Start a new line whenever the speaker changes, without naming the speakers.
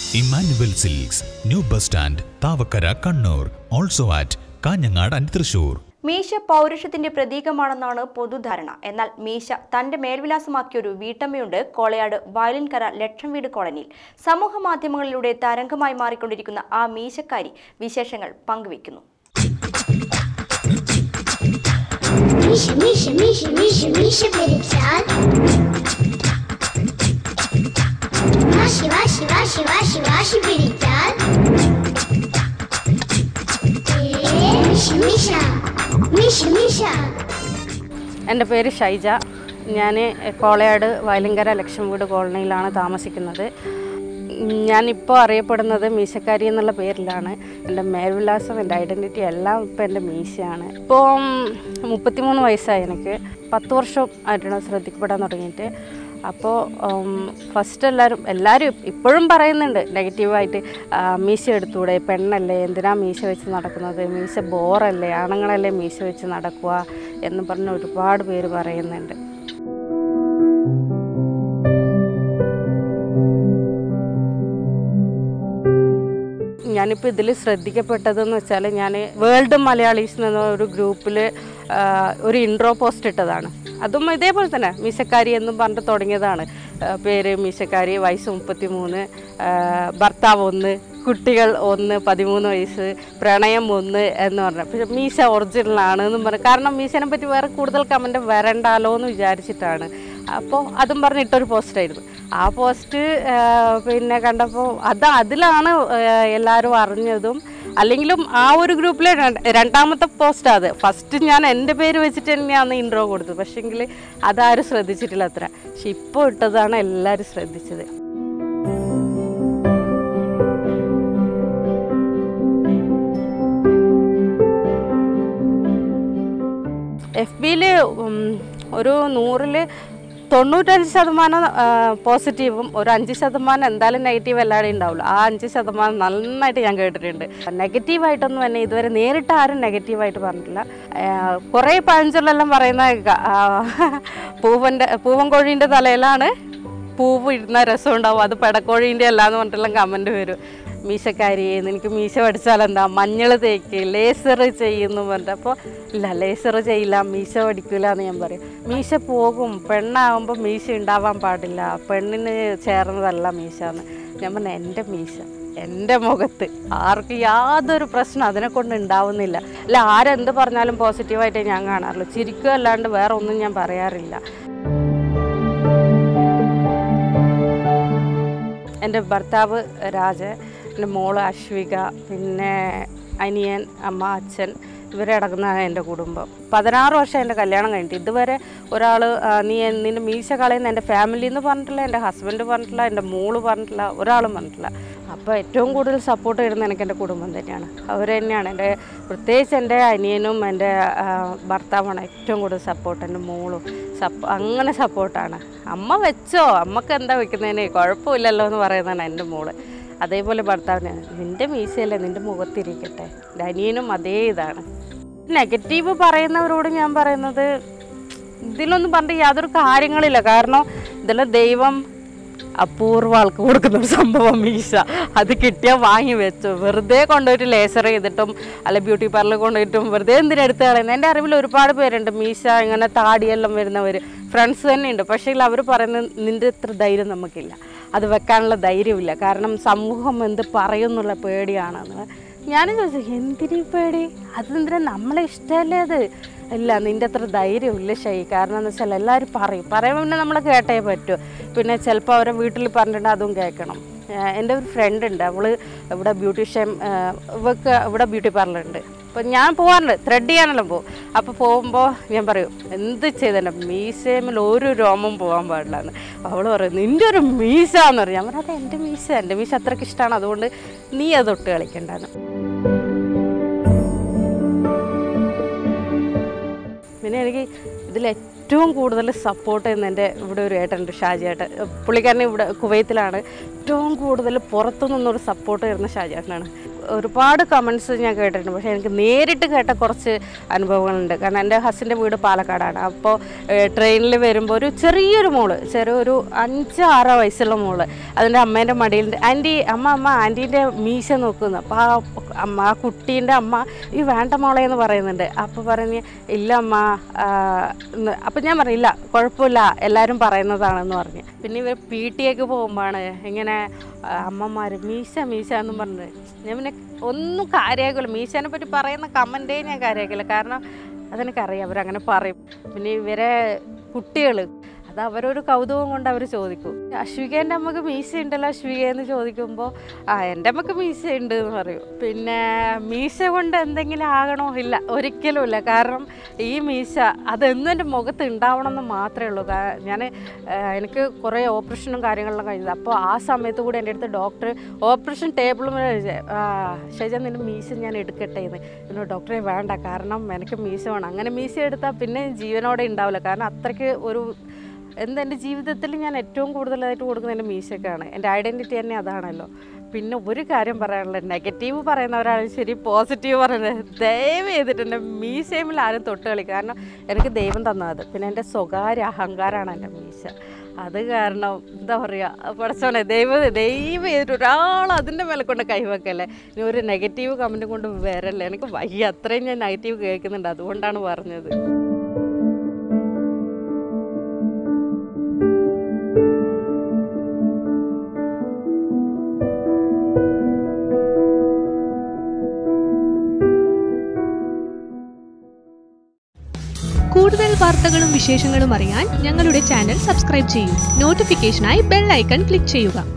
Emmanuel silks new bus stand Thavakkara Kannur also at Kanhangad and Thrissur
മീശ പൗരുഷത്തിന്റെ പ്രതീകമാണെന്നാണ് പൊതുധാരണ എന്നാൽ മീശ തന്റെ മേൽവിലാസമാക്കിയ ഒരു വീട്ടമ്മയുണ്ട് കോളയാട് വയലിൻകര ലക്ഷം വീട് കോളനിയിൽ സമൂഹ മാധ്യമങ്ങളിലൂടെ തരംഗമായി മാറിക്കൊണ്ടിരിക്കുന്ന ആ മീശക്കാരി വിശേഷങ്ങൾ പങ്കുവയ്ക്കുന്നു
Миша, Миша, Миша, Миша, Миша переписал. Ваши, ваши, ваши, ваши, ваши переписал. Миша, Миша, Миша, Миша.
എൻ്റെ പേര് ഷൈജ ഞാൻ കോളയാട് വയലിങ്കര ലക്ഷം വീട് കോളനിയിലാണ് താമസിക്കുന്നത് ഞാനിപ്പോൾ അറിയപ്പെടുന്നത് മീശക്കാരി എന്നുള്ള പേരിലാണ് എൻ്റെ മേൽവിലാസം എൻ്റെ ഐഡൻറ്റിറ്റി എല്ലാം ഇപ്പോൾ എൻ്റെ മീശയാണ് ഇപ്പോൾ മുപ്പത്തിമൂന്ന് വയസ്സായി എനിക്ക് പത്ത് വർഷം ആയിട്ടാണ് ശ്രദ്ധിക്കപ്പെടാൻ തുടങ്ങിയിട്ട് അപ്പോൾ ഫസ്റ്റ് എല്ലാവരും എല്ലാവരും ഇപ്പോഴും പറയുന്നുണ്ട് നെഗറ്റീവായിട്ട് ആ, മീശ എടുത്തൂടെ പെണ്ണല്ലേ എന്തിനാ മീശ വെച്ച് നടക്കുന്നത് മീശ ബോറല്ലേ ആണുങ്ങളല്ലേ മീശ വെച്ച് നടക്കുക എന്ന് പറഞ്ഞ് ഒരുപാട് പേര് പറയുന്നുണ്ട് ഞാനിപ്പോൾ ഇതിൽ ശ്രദ്ധിക്കപ്പെട്ടതെന്ന് വെച്ചാൽ ഞാൻ വേൾഡ് മലയാളീസ് എന്ന ഒരു ഗ്രൂപ്പിൽ ഒരു ഇൻട്രോ പോസ്റ്റ് ഇട്ടതാണ് അതും ഇതേപോലെ തന്നെ മീശക്കാരി എന്നും പറഞ്ഞിട്ട് തുടങ്ങിയതാണ് ആ, പേര് മീശക്കാരി വയസ്സ് മുപ്പത്തി മൂന്ന് ഭർത്താവ് ഒന്ന് കുട്ടികൾ ഒന്ന് പതിമൂന്ന് വയസ്സ് പ്രണയം ഒന്ന് എന്ന് പറഞ്ഞു പക്ഷെ മീശ ഒറിജിനലാണ് എന്നും പറഞ്ഞു കാരണം മീശനെ പറ്റി വേറെ കൂടുതൽ കമൻറ്റ് വരണ്ടാലോ എന്ന് വിചാരിച്ചിട്ടാണ് അപ്പോൾ അതും പറഞ്ഞിട്ടൊരു പോസ്റ്റായിരുന്നു ആ പോസ്റ്റ് പിന്നെ കണ്ടപ്പോൾ അത് അതിലാണ് എല്ലാവരും അറിഞ്ഞതും അല്ലെങ്കിലും ആ ഒരു ഗ്രൂപ്പിലെ രണ്ട്- രണ്ടാമത്തെ പോസ്റ്റ് അത് ഫസ്റ്റ് ഞാൻ എൻ്റെ പേര് വെച്ചിട്ട് തന്നെയാണ് ഇൻട്രോ കൊടുത്തത് പക്ഷേങ്കിൽ അതാരും ശ്രദ്ധിച്ചിട്ടില്ല അത്ര പക്ഷെ ഇപ്പോൾ ഇട്ടതാണ് എല്ലാവരും ശ്രദ്ധിച്ചത് എഫ് ബിയിൽ ഒരു നൂറിൽ തൊണ്ണൂറ്റഞ്ച് ശതമാനം പോസിറ്റീവും ഒരു അഞ്ച് ശതമാനം എന്തായാലും നെഗറ്റീവ് എല്ലാവരും ഉണ്ടാവുള്ളൂ ആ അഞ്ച് ശതമാനം നന്നായിട്ട് ഞാൻ കേട്ടിട്ടുണ്ട് നെഗറ്റീവായിട്ടൊന്നും എന്നെ ഇതുവരെ നേരിട്ട് ആരും നെഗറ്റീവായിട്ട് പറഞ്ഞിട്ടില്ല ആ, കുറേ പഴഞ്ചൊല്ലെല്ലാം പറയുന്ന കേൾക്കാം. ആ, പൂവൻ്റെ പൂവൻ കോഴീൻ്റെ തലയിലാണ് പൂവ് ഇടുന്ന രസം ഉണ്ടാവും അത് പെടക്കോഴീൻ്റെ അല്ല എന്ന് പറഞ്ഞിട്ടുള്ള കമൻറ്റ് വരും മീശക്കാരി എനിക്ക് മീശ പഠിച്ചാൽ എന്താ മഞ്ഞൾ തേക്ക് ലേസർ ചെയ്യുന്നു പറഞ്ഞിട്ട് അപ്പോൾ ഇല്ല ലേസർ ചെയ്യില്ല മീശ പഠിക്കില്ല എന്ന് ഞാൻ പറയും മീശ പോകും പെണ്ണാകുമ്പോൾ മീശ ഉണ്ടാവാൻ പാടില്ല പെണ്ണിന് ചേർന്നതല്ല മീശ എന്ന് ഞാൻ പറഞ്ഞു എൻ്റെ മീശ എൻ്റെ മുഖത്ത് ആർക്കും യാതൊരു പ്രശ്നം അതിനെ കൊണ്ട് ഉണ്ടാവുന്നില്ല അല്ല ആരെന്ത് പറഞ്ഞാലും പോസിറ്റീവായിട്ടേ ഞാൻ കാണാറുള്ളൂ ചിരിക്കുക അല്ലാണ്ട് വേറെ ഒന്നും ഞാൻ പറയാറില്ല എൻ്റെ ഭർത്താവ് രാജ എൻ്റെ മോള് അശ്വിക പിന്നെ അനിയൻ അമ്മ അച്ഛൻ ഇവരെ അടങ്ങുന്നതാണ് എൻ്റെ കുടുംബം പതിനാറ് വർഷം എൻ്റെ കല്യാണം കഴിഞ്ഞിട്ട് ഇതുവരെ ഒരാൾ നീ എൻ- നിൻ്റെ മീശ കളയുന്ന എൻ്റെ ഫാമിലി എന്ന് പറഞ്ഞിട്ടില്ല എൻ്റെ ഹസ്ബൻഡ് പറഞ്ഞിട്ടില്ല എൻ്റെ മോള് പറഞ്ഞിട്ടില്ല ഒരാളും പറഞ്ഞിട്ടില്ല അപ്പോൾ ഏറ്റവും കൂടുതൽ സപ്പോർട്ട് തരുന്നത് എനിക്ക് എൻ്റെ കുടുംബം തന്നെയാണ് അവർ തന്നെയാണ് എൻ്റെ പ്രത്യേകിച്ച് എൻ്റെ അനിയനും എൻ്റെ ആ, ഭർത്താവാണ് ഏറ്റവും കൂടുതൽ സപ്പോർട്ട് എൻ്റെ മോളും സപ്പോ അങ്ങനെ സപ്പോർട്ടാണ് അമ്മ വെച്ചോ അമ്മക്ക് എന്താ വെക്കുന്നതിന് കുഴപ്പമില്ലല്ലോ എന്ന് പറയുന്നതാണ് എൻ്റെ മോള് അതേപോലെ ഭർത്താവിന് നിൻ്റെ മീശയല്ലേ നിൻ്റെ മുഖത്തിരിക്കട്ടെ എൻ്റെ അനിയനും അതേ ഇതാണ് നെഗറ്റീവ് പറയുന്നവരോട് ഞാൻ പറയുന്നത് ഇതിലൊന്നും പറഞ്ഞിട്ട് യാതൊരു കാര്യങ്ങളില്ല കാരണം ഇതിലെ ദൈവം അപൂർവ ആൾക്ക് കൊടുക്കുന്ന ഒരു സംഭവം മീശ അത് കിട്ടിയാൽ വാങ്ങി വെച്ചു വെറുതെ കൊണ്ടുപോയിട്ട് ലേസർ ചെയ്തിട്ടും അല്ല ബ്യൂട്ടി പാർലർ കൊണ്ടുപോയിട്ടും വെറുതെ എന്തിനാ എടുത്ത് കളയുന്നത് എൻ്റെ അറിവിൽ ഒരുപാട് പേരുണ്ട് മീശ ഇങ്ങനെ താടിയെല്ലാം വരുന്നവർ ഫ്രണ്ട്സ് തന്നെ ഉണ്ട് പക്ഷേ അവർ പറയുന്നത് നിൻ്റെ ഇത്ര ധൈര്യം നമുക്കില്ല അത് വെക്കാനുള്ള ധൈര്യമില്ല കാരണം സമൂഹം എന്ത് പറയും എന്നുള്ള പേടിയാണെന്ന് ഞാൻ ചോദിച്ചു എന്തിനീ പേടി അതെന്തിനാ നമ്മളെ ഇഷ്ടമല്ലേ അത് ഇല്ല നിൻ്റെ അത്ര ധൈര്യമില്ല ഷൈ കാരണം എന്ന് വെച്ചാൽ എല്ലാവരും പറയും പറയുമ്പോൾ പിന്നെ നമ്മൾ കേട്ടേ പറ്റൂ പിന്നെ ചിലപ്പോൾ അവരെ വീട്ടിൽ പറഞ്ഞിട്ട് അതും കേൾക്കണം ഏഹ് എൻ്റെ ഒരു ഫ്രണ്ട് ഉണ്ട് അവൾ ഇവിടെ ബ്യൂട്ടീഷ്യൻ ഇവക്ക് ഇവിടെ ബ്യൂട്ടി പാർലർ ഉണ്ട് അപ്പോൾ ഞാൻ പോകാറുണ്ട് ത്രെഡ് ചെയ്യാനെല്ലാം പോകും അപ്പോൾ പോകുമ്പോൾ ഞാൻ പറയും എന്ത് ചെയ്തേണ്ട മീശയിൽ ഒരു രോമം പോകാൻ പാടില്ല എന്ന് അവൾ പറയും നിൻ്റെ ഒരു മീശ എന്ന് പറയും ഞാൻ പറഞ്ഞു അത് എൻ്റെ മീശ എൻ്റെ മീശ അത്രയ്ക്ക് ഇഷ്ടമാണ് അതുകൊണ്ട് നീ അത് തൊട്ട് കളിക്കണ്ടെന്ന് പിന്നെ എനിക്ക് ഇതിൽ ഏറ്റവും കൂടുതൽ സപ്പോർട്ട് ചെയ്യുന്ന എൻ്റെ ഇവിടെ ഒരു ഏട്ടനുണ്ട് ഷാജി ഏട്ടൻ പുള്ളിക്കാരൻ ഇവിടെ കുവൈത്തിലാണ് ഏറ്റവും കൂടുതൽ പുറത്തു നിന്നൊരു സപ്പോർട്ട് തരുന്ന ഷാജി ഏട്ടനാണ് ഒരുപാട് കമൻസ് ഞാൻ കേട്ടിട്ടുണ്ട് പക്ഷേ എനിക്ക് നേരിട്ട് കേട്ട കുറച്ച് അനുഭവങ്ങളുണ്ട് കാരണം എൻ്റെ ഹസ്സിൻ്റെ വീട് പാലക്കാടാണ് അപ്പോൾ ട്രെയിനിൽ വരുമ്പോൾ ഒരു ചെറിയൊരു മോള് ചെറിയൊരു അഞ്ച് ആറ് വയസ്സുള്ള മോള് അതിൻ്റെ അമ്മേൻ്റെ മടിയിൽ ആൻറ്റി അമ്മ അമ്മ ആൻറ്റീൻ്റെ മീശ നോക്കുന്നു അപ്പോൾ ആ അമ്മ ആ കുട്ടീൻ്റെ അമ്മ ഈ വേണ്ട മോളെ എന്ന് പറയുന്നുണ്ട് അപ്പോൾ പറഞ്ഞ് ഇല്ല അമ്മ അപ്പം ഞാൻ പറഞ്ഞു ഇല്ല കുഴപ്പമില്ല എല്ലാവരും പറയുന്നതാണെന്ന് പറഞ്ഞ് പിന്നെ ഇവർ പി ടിയൊക്കെ പോകുമ്പോഴാണ് ഇങ്ങനെ അമ്മമാർ മീശ മീശ എന്നും പറഞ്ഞ് ഞാൻ പിന്നെ ഒന്നും കാര്യമാക്കില്ല മീശേനെ പറ്റി പറയുന്ന കമൻറ്റേ ഞാൻ കാര്യമാക്കില്ല കാരണം അതെനിക്കറിയാം അവരങ്ങനെ പറയും പിന്നെ ഇവരെ കുട്ടികൾ അത് അവരൊരു കൗതുകം കൊണ്ട് അവർ ചോദിക്കും അശ്വികേൻ്റെ അമ്മക്ക് മീശ ഉണ്ടല്ലോ അശ്വിക എന്ന് ചോദിക്കുമ്പോൾ ആ എൻ്റെ അമ്മക്ക് മീശ ഉണ്ട് എന്ന് പറയും പിന്നെ മീശ കൊണ്ട് എന്തെങ്കിലും ആകണോ ഇല്ല ഒരിക്കലും ഇല്ല കാരണം ഈ മീശ അതെന്നും എൻ്റെ മുഖത്ത് ഉണ്ടാവണം എന്ന് മാത്രമേ ഉള്ളൂ ഞാൻ എനിക്ക് കുറേ ഓപ്പറേഷനും കാര്യങ്ങളെല്ലാം കഴിഞ്ഞത് അപ്പോൾ ആ സമയത്ത് കൂടി എൻ്റെ അടുത്ത് ഡോക്ടർ ഓപ്പറേഷൻ ടേബിളും ശേഷ നിൻ്റെ മീശ ഞാൻ എടുക്കട്ടെ എന്ന് പിന്നെ ഡോക്ടറെ വേണ്ട കാരണം എനിക്ക് മീശ വേണം അങ്ങനെ മീശ എടുത്താൽ പിന്നെ ജീവനോടെ ഉണ്ടാവില്ല കാരണം അത്രയ്ക്ക് ഒരു എന്താ എൻ്റെ ജീവിതത്തിൽ ഞാൻ ഏറ്റവും കൂടുതലായിട്ട് കൊടുക്കുന്നത് എൻ്റെ മീശക്കാണ് എൻ്റെ ഐഡൻറ്റിറ്റി തന്നെ അതാണല്ലോ പിന്നെ ഒരു കാര്യം പറയാനുള്ളത് നെഗറ്റീവ് പറയുന്നവരാണ് ശരി പോസിറ്റീവ് പറയുന്നത് ദയവ് ചെയ്തിട്ട് എൻ്റെ മീശയിൽ ആരും തൊട്ട് കളി കാരണം എനിക്ക് ദൈവം തന്നത് പിന്നെ എൻ്റെ സ്വകാര്യ അഹങ്കാരമാണ് എൻ്റെ മീശ അത് കാരണം എന്താ പറയുക പഠിച്ചോനെ ദൈവം ദൈവം ചെയ്തിട്ട് ഒരാൾ അതിൻ്റെ മേലെ കൊണ്ട് കൈവെക്കല്ലേ ഇനി ഒരു നെഗറ്റീവ് കമൻറ്റ് കൊണ്ട് വരല്ലേ എനിക്ക് വയ്യ അത്രയും ഞാൻ നെഗറ്റീവ് കേൾക്കുന്നുണ്ട് അതുകൊണ്ടാണ് പറഞ്ഞത്
കൂടുതൽ വാർത്തകളും വിശേഷങ്ങളും അറിയാൻ ഞങ്ങളുടെ ചാനൽ സബ്സ്ക്രൈബ് ചെയ്യൂ നോട്ടിഫിക്കേഷനായി ബെൽ ഐക്കൺ ക്ലിക്ക് ചെയ്യുക